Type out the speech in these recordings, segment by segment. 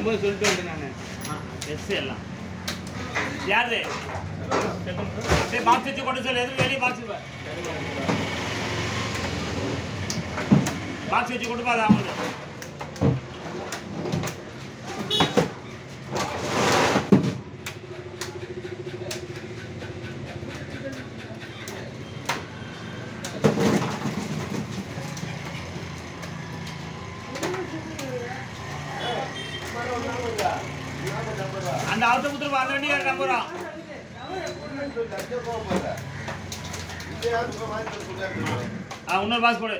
வரும்போது சொல்லிட்டு வந்தேன் நான் எஸ் எல்லாம் யாரு அப்படியே பாக்ஸ் வச்சு கொண்டு சொல்லு எதுவும் வெளியே பாக்ஸ் பாக்ஸ் வச்சு கொண்டு பாது அவங்களுக்கு அந்த அவத்தை கொடுத்துருப்பா அந்த வண்டி நம்புறோம் ஆ இன்னொரு பாக்ஸ் போடு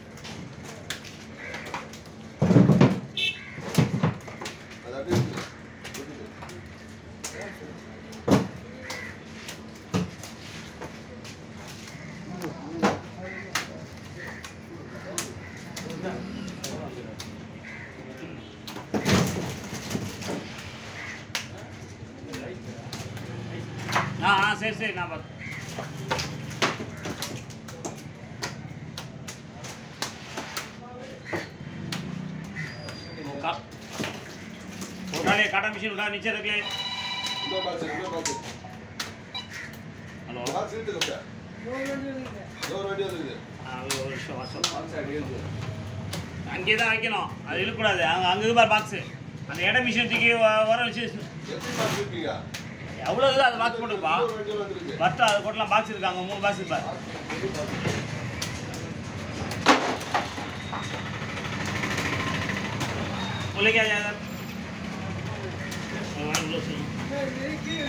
ஆ ஆ சரி சரி நான் பார்த்து உடாலே காட்டா மிஷின் உடா நிச்சயம் இருக்கலே ஹலோ ஆ, ஒரு ஒரு நிமிஷம் வா சொல்லு. அங்கேயே தான் வைக்கணும் அது இழுக்கூடாது அங்கே அங்கே பார் பாக்ஸு அந்த இட மிஷின் தூக்கி வ- வர வச்சு எவ்வளோ இருக்குது அது பாக்ஸ் போட்டுப்பா பட்டா அது போட்டலாம் பாக்ஸ் இருக்கு அங்கே மூணு பாக்ஸ் இருப்பார் உள்ளே யார் உள்ள சொல்லு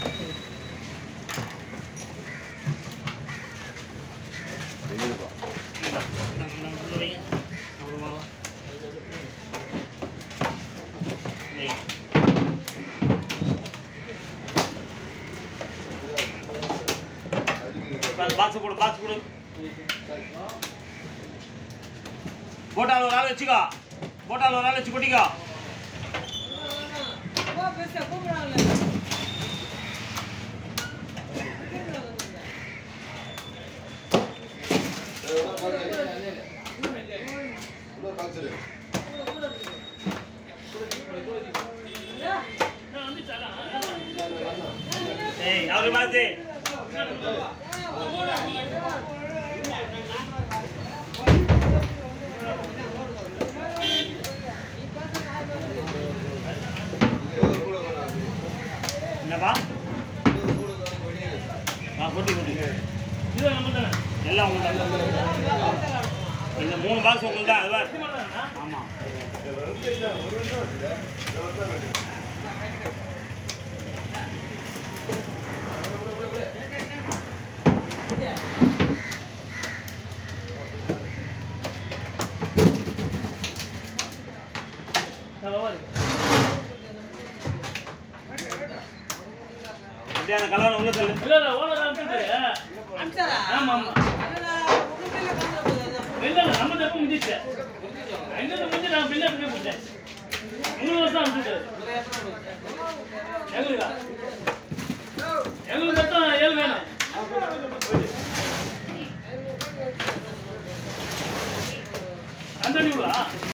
பாக்ஸ் போடு பாக்ஸ் போடு போட்டால் ஒரு ஆள் வச்சுக்கோ போட்டால் ஒரு ஆள் வச்சு கொட்டிக்கோ ஏய் அவரு பார்த்து என்னப்பா ஆ கொட்டி கொட்டி எல்லாம் உங்களுக்கு இந்த மூணு பாக்ஸ் உங்களுக்கு தான் அதுவா ஆமாம் அப்படியே அந்த கலர் உள்ள தள்ளு இல்ல இல்ல ஓனர் அனுப்பிட்டு ஆமா ஆமா இல்ல இல்ல நம்ம தப்பு முடிஞ்சிச்சு எங்க முடிஞ்சு நான் பில்ல பண்ணி கொடுத்தேன் உங்களுக்கு வருஷம் அனுப்பிட்டு எங்களுக்கா எங்களுக்கு மொத்தம் ஏழு வேணும் அந்த நியூலா